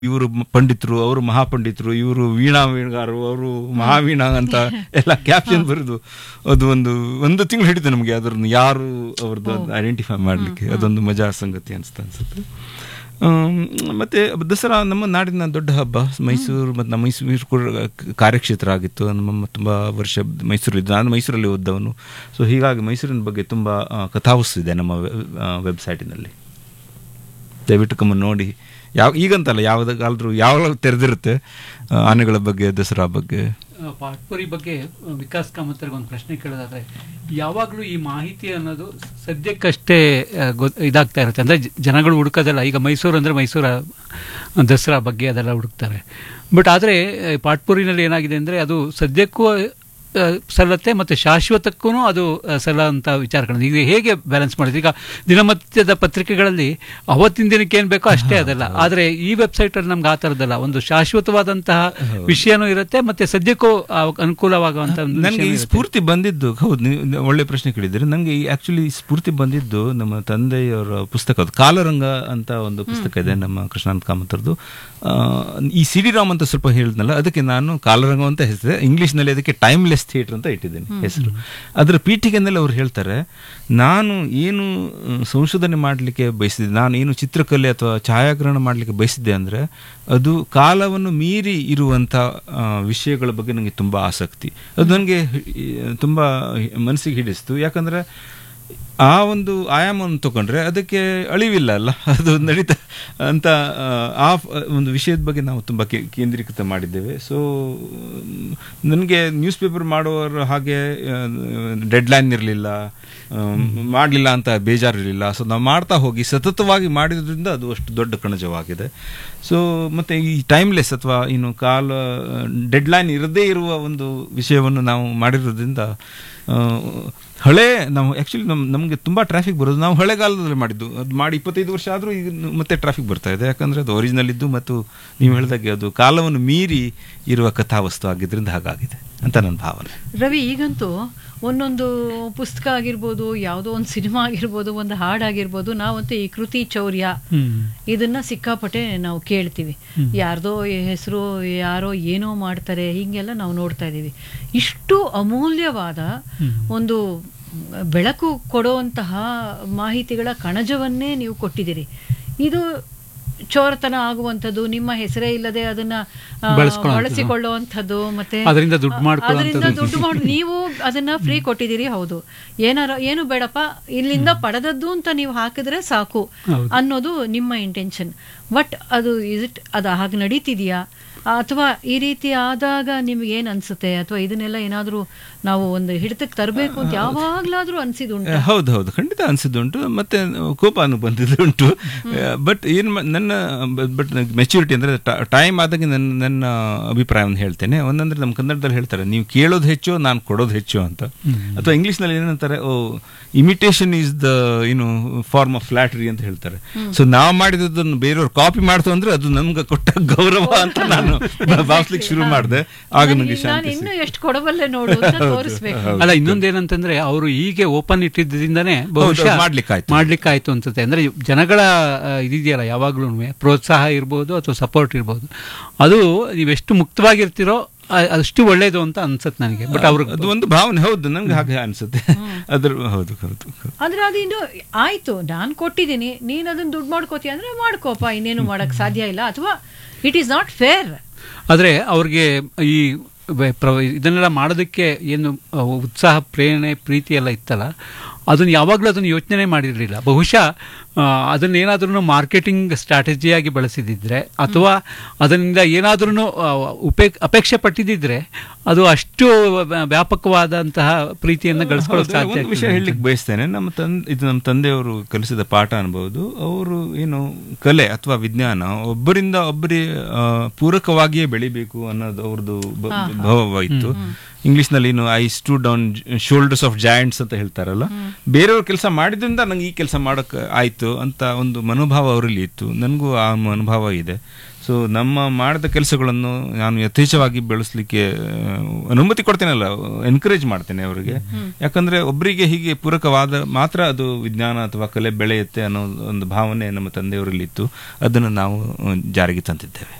ಇವರು ಪಂಡಿತರು ಅವರು ಮಹಾಪಂಡಿತರು ಇವರು ವೀಣಾ ವೀಣಗಾರರು ಅವರು ಮಹಾವೀಣಾ ಅಂತ ಎಲ್ಲ ಕ್ಯಾಪ್ಷನ್ ಬರೆದು ಅದು ಒಂದು ಒಂದು ತಿಂಗಳು ಹಿಡಿತು ನಮಗೆ ಅದನ್ನು ಯಾರು ಅವ್ರದ್ದು ಐಡೆಂಟಿಫೈ ಮಾಡಲಿಕ್ಕೆ ಅದೊಂದು ಮಜಾ ಸಂಗತಿ ಅನಿಸ್ತಾ ಅನ್ಸುತ್ತೆ ಆಮ್, ಮತ್ತೆ ದಸರಾ ನಮ್ಮ ನಾಡಿನ ದೊಡ್ಡ ಹಬ್ಬ ಮೈಸೂರು ಮತ್ತು ನಮ್ಮ ಮೈಸೂರು ಕೂಡ ಕಾರ್ಯಕ್ಷೇತ್ರ ಆಗಿತ್ತು ನಮ್ಮ ತುಂಬ ವರ್ಷ ಮೈಸೂರಲ್ಲಿದ್ದು ನಾನು ಮೈಸೂರಲ್ಲಿ ಓದ್ದವನು ಸೊ ಹೀಗಾಗಿ ಮೈಸೂರಿನ ಬಗ್ಗೆ ತುಂಬ ಆ, ಕಥಾವಸ್ತು ಇದೆ ನಮ್ಮ ವೆಬ್ಸೈಟಿನಲ್ಲಿ ದಯವಿಟ್ಟು ಕಮ್ಮ ನೋಡಿ ಯಾವ ಈಗಂತಲ್ಲ ಯಾವುದಾದ್ರೂ ಯಾವಾಗ ತೆರೆದಿರುತ್ತೆ ಆ, ಆನೆಗಳ ಬಗ್ಗೆ ದಸರಾ ಬಗ್ಗೆ ಪಾಟ್ಪುರಿ ಬಗ್ಗೆ ಆ, ವಿಕಾಸ್ ಕಾಮತ್ರಿಗೆ ಒಂದು ಪ್ರಶ್ನೆ ಕೇಳೋದಾದ್ರೆ ಯಾವಾಗಲೂ ಈ ಮಾಹಿತಿ ಅನ್ನೋದು ಸದ್ಯಕ್ಕಷ್ಟೇ ಆ, ಗೊ- ಇದಾಗ್ತಾ ಇರುತ್ತೆ ಅಂದ್ರೆ ಜ- ಜನಗಳು ಹುಡುಕೋದಲ್ಲ ಈಗ ಮೈಸೂರು ಅಂದ್ರೆ ಮೈಸೂರ ಆ, ದಸರಾ ಬಗ್ಗೆ ಅದೆಲ್ಲ ಹುಡುಕ್ತಾರೆ ಬಟ್ ಆದರೆ ಪಾಟ್ಪುರಿನಲ್ಲಿ ಏನಾಗಿದೆ ಅಂದ್ರೆ ಅದು ಸದ್ಯಕ್ಕೂ ಆ, ಸಲ್ಲತ್ತೆ ಮತ್ತೆ ಶಾಶ್ವತಕ್ಕೂ ಅದು ಆ, ಸಲ್ಲಂತ ವಿಚಾರಗಳು ಈಗ ಹೇಗೆ ಬ್ಯಾಲೆನ್ಸ್ ಮಾಡಿದ್ರೆ ಈಗ ದಿನಮತ್ಯದ ಪತ್ರಿಕೆಗಳಲ್ಲಿ ಅವತ್ತಿನ ದಿನಕ್ಕೆ ಏನ್ ಬೇಕೋ ಅಷ್ಟೇ ಅದಲ್ಲ ಆದ್ರೆ ಈ ವೆಬ್ಸೈಟ್ ಅಲ್ಲಿ ನಮ್ಗೆ ಆ ಥರದ್ದಲ್ಲ ಒಂದು ಶಾಶ್ವತವಾದಂತಹ ವಿಷಯನೂ ಇರುತ್ತೆ ಮತ್ತೆ ಸದ್ಯಕ್ಕೂ ಆ ಅನುಕೂಲವಾಗುವಂತ ಒಂದು ನನಗೆ ಈ ವಿಷಯನೂ ಇರುತ್ತೆ. ಸ್ಫೂರ್ತಿ ಬಂದಿದ್ದು ಹೌದು ನೀವು ಒಳ್ಳೆ ಪ್ರಶ್ನೆ ಕೇಳಿದ್ರೆ ನನಗೆ ಆಕ್ಚುಲಿ ಸ್ಫೂರ್ತಿ ಬಂದಿದ್ದು ನಮ್ಮ ತಂದೆಯವರ ಪುಸ್ತಕ ಅದು ಕಾಲರಂಗ ಅಂತ ಒಂದು ಪುಸ್ತಕ ಇದೆ ನಮ್ಮ ಕೃಷ್ಣಾನಂದ ಕಾಮತರದು ಆ, ಈ ಸಿ ಡಿ ರಾಮ್ ಅಂತ ಸ್ವಲ್ಪ ಹೇಳಿದ್ನಲ್ಲ ಅದಕ್ಕೆ ನಾನು ಕಾಲರಂಗ ಅಂತ ಹೆಸರು ಇಂಗ್ಲಿಷ್ನಲ್ಲಿ ಅದಕ್ಕೆ ಟೈಮ್ಲೆಸ್ ಥಿಯೇಟರ್ ಅಂತ ಇಟ್ಟಿದ್ದೇನೆ ಹೆಸರು ಅದರ ಪೀಠಿಗೆನಲ್ಲಿ ಅವ್ರು ಹೇಳ್ತಾರೆ ನಾನು ಏನು ಆ, ಸಂಶೋಧನೆ ಮಾಡಲಿಕ್ಕೆ ಬಯಸಿದ್ದೆ ನಾನು ಏನು ಚಿತ್ರಕಲೆ ಅಥವಾ ಛಾಯಾಗ್ರಹಣ ಮಾಡಲಿಕ್ಕೆ ಬಯಸಿದ್ದೆ ಅಂದರೆ ಅದು ಕಾಲವನ್ನು ಮೀರಿ ಇರುವಂಥ ಆ, ವಿಷಯಗಳ ಬಗ್ಗೆ ನನಗೆ ತುಂಬ ಆಸಕ್ತಿ ಅದು ನನಗೆ ತುಂಬ ಮನಸ್ಸಿಗೆ ಹಿಡಿಸ್ತು ಯಾಕಂದರೆ ಆ ಒಂದು ಆಯಾಮವನ್ನು ತಗೊಂಡ್ರೆ ಅದಕ್ಕೆ ಅಳಿವಿಲ್ಲ ಅಲ್ಲ ಅದು ನಡೀತಾ ಅಂತ ಆ, ಆ ಫ- ಒಂದು ವಿಷಯದ ಬಗ್ಗೆ ನಾವು ತುಂಬ ಕೇ- ಕೇಂದ್ರೀಕೃತ ಮಾಡಿದ್ದೇವೆ ಸೊ ನನಗೆ ನ್ಯೂಸ್ ಪೇಪರ್ ಮಾಡುವವರು ಹಾಗೆ ಡೆಡ್ಲೈನ್ ಇರಲಿಲ್ಲ ಮಾಡಲಿಲ್ಲ ಅಂತ ಬೇಜಾರಿರಲಿಲ್ಲ ಸೊ ನಾವು ಮಾಡ್ತಾ ಹೋಗಿ ಸತತವಾಗಿ ಮಾಡಿದ್ರಿಂದ ಅದು ಅಷ್ಟು ದೊಡ್ಡ ಕಣಜವಾಗಿದೆ ಸೊ ಮತ್ತೆ ಈ ಟೈಮ್ಲೆಸ್ ಅಥವಾ ಇನ್ನು ಕಾಲ ಡೆಡ್ಲೈನ್ ಇರದೇ ಇರುವ ಒಂದು ವಿಷಯವನ್ನು ನಾವು ಮಾಡಿರೋದ್ರಿಂದ ಆ, ಹಳೆ ನಾವು ಆ್ಯಕ್ಚುಲಿ ನಮ್ ನಮಗೆ ತುಂಬ ಟ್ರಾಫಿಕ್ ಬರೋದು ನಾವು ಹಳೆಗಾಲದಲ್ಲಿ ಮಾಡಿದ್ದು ಅದು ಮಾಡಿ ಇಪ್ಪತ್ತೈದು ವರ್ಷ ಆದರೂ ಈಗ ಮತ್ತೆ ಟ್ರಾಫಿಕ್ ಬರ್ತಾ ಇದೆ ಯಾಕಂದರೆ ಅದು ಒರಿಜಿನಲ್ ಇದ್ದು ಮತ್ತು ನೀವು ಹೇಳಿದಾಗೆ ಅದು ಕಾಲವನ್ನು ಮೀರಿ ಇರುವ ಕಥಾವಸ್ತು ಆಗಿದ್ರಿಂದ ಹಾಗಾಗಿದೆ ಅಂತ ನನ್ನ ಭಾವನೆ ರವಿ ಈಗಂತೂ ಒಂದೊಂದು ಪುಸ್ತಕ ಆಗಿರ್ಬೋದು ಯಾವುದೋ ಒಂದು ಸಿನಿಮಾ ಆಗಿರ್ಬೋದು ಒಂದು ಹಾಡಾಗಿರ್ಬೋದು ನಾವಂತೂ ಈ ಕೃತಿ ಚೌರ್ಯ ಹ್ಮ್. ಇದನ್ನ ಸಿಕ್ಕಾಪಟ್ಟೆ ನಾವು ಕೇಳ್ತೀವಿ ಯಾರ್ದೋ ಹೆಸರು ಯಾರೋ ಏನೋ ಮಾಡ್ತಾರೆ ಹೀಗೆಲ್ಲ ನಾವು ನೋಡ್ತಾ ಇದ್ದೀವಿ ಇಷ್ಟು ಅಮೂಲ್ಯವಾದ ಒಂದು ಬೆಳಕು ಕೊಡುವಂತಹ ಮಾಹಿತಿಗಳ ಕಣಜವನ್ನೇ ನೀವು ಕೊಟ್ಟಿದ್ದೀರಿ ಇದು ಚೋರತನ ಆಗುವಂಥದ್ದು ನಿಮ್ಮ ಹೆಸರೇ ಇಲ್ಲದೆ ಅದನ್ನ ಆ, ಬಳಸ್ಕೊಳ್ಳುವಂಥದ್ದು. ಬಳಸಿಕೊಳ್ಳುವಂಥದ್ದು ಮತ್ತೆ ಅದರಿಂದ ದುಡ್ಡು ಮಾಡ್ಕೊಳ್ಳುವಂಥದ್ದು. ಅದರಿಂದ ದುಡ್ಡು ಮಾಡಿ ನೀವು ಅದನ್ನ ಫ್ರೀ ಕೊಟ್ಟಿದ್ದೀರಿ ಹೌದು ಏನಾರ ಏನು ಬೇಡಪ್ಪ ಇಲ್ಲಿಂದ ಪಡೆದದ್ದು ಅಂತ ನೀವು ಹಾಕಿದ್ರೆ ಸಾಕು ಹೌದು. ಅನ್ನೋದು ನಿಮ್ಮ ಇಂಟೆನ್ಷನ್ ಬಟ್ ಅದು ಇಸ್ ಇಟ್ ಅದು ಹಾಗೆ ನಡೀತಿದೆಯಾ ಅಥವಾ ಈ ರೀತಿ ಆದಾಗ ನಿಮ್ಗೆ ಏನ್ ಅನ್ಸುತ್ತೆ ಅಥವಾ ಇದನ್ನೆಲ್ಲ ಏನಾದ್ರೂ ನಾವು ಒಂದು ಹಿಡಿತಕ್ಕೆ ತರಬೇಕು ಅಂತ ಯಾವಾಗ್ಲಾದ್ರೂ ಅನ್ಸಿದುಂಟು ಹೌದು ಹೌದು ಖಂಡಿತ ಅನಿಸಿದ್ದುಂಟು ಮತ್ತೆ ಕೋಪನು ಬಂದಿದ್ದುಂಟು ಬಟ್ ಏನು ನನ್ನ ಬಟ್ ಮೆಚ್ಯೂರಿಟಿ ಅಂದರೆ ಟೈಮ್ ಆದಾಗ ನನ್ನ ನನ್ನ ಅಭಿಪ್ರಾಯವನ್ನು ಹೇಳ್ತೇನೆ ಒಂದಂದ್ರೆ ನಮ್ಮ ಕನ್ನಡದಲ್ಲಿ ಹೇಳ್ತಾರೆ ನೀವು ಕೇಳೋದು ಹೆಚ್ಚು ನಾನು ಕೊಡೋದು ಹೆಚ್ಚು ಅಂತ ಅಥವಾ ಇಂಗ್ಲೀಷ್ನಲ್ಲಿ ಏನಂತಾರೆ ಓ ಇಮಿಟೇಷನ್ ಈಸ್ ದ ಏನು ಫಾರ್ಮ್ ಆಫ್ ಫ್ಲಾಟ್ರಿ ಅಂತ ಹೇಳ್ತಾರೆ ಸೊ ನಾವು ಮಾಡಿದ್ದನ್ನು ಬೇರೆಯವ್ರು ಕಾಪಿ ಮಾಡ್ತು ಅಂದ್ರೆ ಅದು ನಮ್ಗೆ ಕೊಟ್ಟ ಗೌರವ ಅಂತ ನಾನು ಭಾವಿಸ್ಲಿಕ್ಕೆ ಶುರು ಮಾಡಿದೆ ಆಗ ನನಗೆ ನಾನು ಶಾಂತಿ ಇನ್ನೂ ಎಷ್ಟು ಕೊಡಬಲ್ಲೆ ನೋಡು ಅಂತ ತೋರಿಸ್ಬೇಕು ಅಲ್ಲ ಇನ್ನೊಂದೇನಂತಂದ್ರೆ ಅವರು ಹೀಗೆ ಓಪನ್ ಇಟ್ಟಿದ್ದರಿಂದನೇ ಬಹುಶಃ ಹೌದು, ಮಾಡ್ಲಿಕ್ಕಾಯ್ತು. ಮಾಡ್ಲಿಕ್ಕಾಯ್ತು ಅನ್ಸುತ್ತೆ ಅಂದ್ರೆ ಜನಗಳ ಆ, ಇದಿದೆಯಲ್ಲ ಯಾವಾಗ್ಲೂ ಪ್ರೋತ್ಸಾಹ ಇರ್ಬೋದು ಅಥವಾ ಸಪೋರ್ಟ್ ಇರ್ಬೋದು ಅದು ನೀವೆಷ್ಟು ಮುಕ್ತವಾಗಿರ್ತೀರೋ ಆ- ಅಷ್ಟು ಒಳ್ಳೇದು ಅಂತ ಅನ್ಸುತ್ತೆ ನನಗೆ ಬಟ್ ಅವ್ರು ಅದು ಒಂದು ಭಾವನೆ ಹೌದು ನಂಗೆ ಹಾಗೆ ಅನ್ಸುತ್ತೆ ಅದ್ರ ಹೌದು ಹೌದು ಹೌದು. ಆದ್ರೆ ಅದು ಇನ್ನು ಆಯ್ತು ನಾನು ಕೊಟ್ಟಿದ್ದೀನಿ ನೀನ್ ಅದನ್ನ ದುಡ್ಡು ಮಾಡ್ಕೋತೀಯ ಅಂದ್ರೆ ಮಾಡ್ಕೋಪ ಇನ್ನೇನು ಮಾಡಕ್ ಸಾಧ್ಯ ಇಲ್ಲ ಅಥವಾ ಇಟ್ ಈಸ್ ನಾಟ್ ಫೇರ್ ಆದರೆ ಅವ್ರಿಗೆ ಈ ವೆ- ಪ್ರ- ಇದನ್ನೆಲ್ಲ ಮಾಡೋದಕ್ಕೆ ಏನು ಆ, ಉತ್ಸಾಹ ಪ್ರೇರಣೆ ಪ್ರೀತಿ ಎಲ್ಲ ಇತ್ತಲ್ಲ ಅದನ್ನು ಯಾವಾಗಲೂ ಅದನ್ನು ಯೋಚನೆ ಮಾಡಿರಲಿಲ್ಲ ಬಹುಶಃ ಅದನ್ನೇನಾದ್ರೂ ಮಾರ್ಕೆಟಿಂಗ್ ಸ್ಟ್ರಾಟಜಿಯಾಗಿ ಬಳಸಿದಿದ್ರೆ ಅಥವಾ ಅದರಿಂದ ಏನಾದ್ರೂ ಉಪೇ ಅಪೇಕ್ಷೆ ಪಟ್ಟಿದ್ದಿದ್ರೆ ಅದು ಅಷ್ಟು ವ್ಯಾ- ವ್ಯಾಪಕವಾದಂತಹ ಪ್ರೀತಿಯನ್ನು ಗಳಿಸ್ಕೊಳ್ಳೋಕೆ ಹೌದು, ಸಾಧ್ಯ ಒಂದು ವಿಷಯ ಆಗ್ತಿಲ್ಲ. ಹೇಳಲಿಕ್ಕೆ ಬಯಸ್ತೇನೆ ನಮ್ಮ ತಂದೆ ಇದು ನಮ್ಮ ತಂದೆಯವರು ಕಲಿಸಿದ ಪಾಠ ಅನ್ಬೋದು ಅವರು ಏನು ಕಲೆ ಅಥವಾ ವಿಜ್ಞಾನ ಒಬ್ಬರಿಂದ ಒಬ್ಬರಿ ಆ, ಪೂರಕವಾಗಿಯೇ ಬೆಳಿಬೇಕು ಅನ್ನೋದು ಅವ್ರದ್ದು ಬ- ಭಾವ ಇತ್ತು ಇಂಗ್ಲಿಷ್ನಲ್ಲಿ ಏನು I stood on shoulders of giants ಅಂತ ಹೇಳ್ತಾರಲ್ಲ ಬೇರೆಯವ್ರ ಕೆಲಸ ಮಾಡಿದ್ರಿಂದ ನಂಗೆ ಈ ಕೆಲಸ ಮಾಡೋಕೆ ಆಯ್ತು ಅಂತ ಒಂದು ಮನೋಭಾವ ಅವರಲ್ಲಿ ಇತ್ತು ನನಗೂ ಆ ಮನೋಭಾವ ಇದೆ ಸೊ ನಮ್ಮ ಮಾಡಿದ ಕೆಲಸಗಳನ್ನು ನಾನು ಯಥೇಚ್ಛವಾಗಿ ಬೆಳೆಸಲಿಕ್ಕೆ ಅನುಮತಿ ಕೊಡ್ತೇನಲ್ಲ ಎನ್ಕರೇಜ್ ಮಾಡ್ತೇನೆ ಅವರಿಗೆ ಯಾಕಂದ್ರೆ ಒಬ್ಬರಿಗೆ ಹೀಗೆ ಪೂರಕವಾದ ಮಾತ್ರ ಅದು ವಿಜ್ಞಾನ ಅಥವಾ ಕಲೆ ಬೆಳೆಯುತ್ತೆ ಅನ್ನೋ ಒಂದು ಭಾವನೆ ನಮ್ಮ ತಂದೆಯವರಲ್ಲಿ ಇತ್ತು ಅದನ್ನು ನಾವು ಅಹ್, ಜಾರಿಗೆ ತಂದಿದ್ದೇವೆ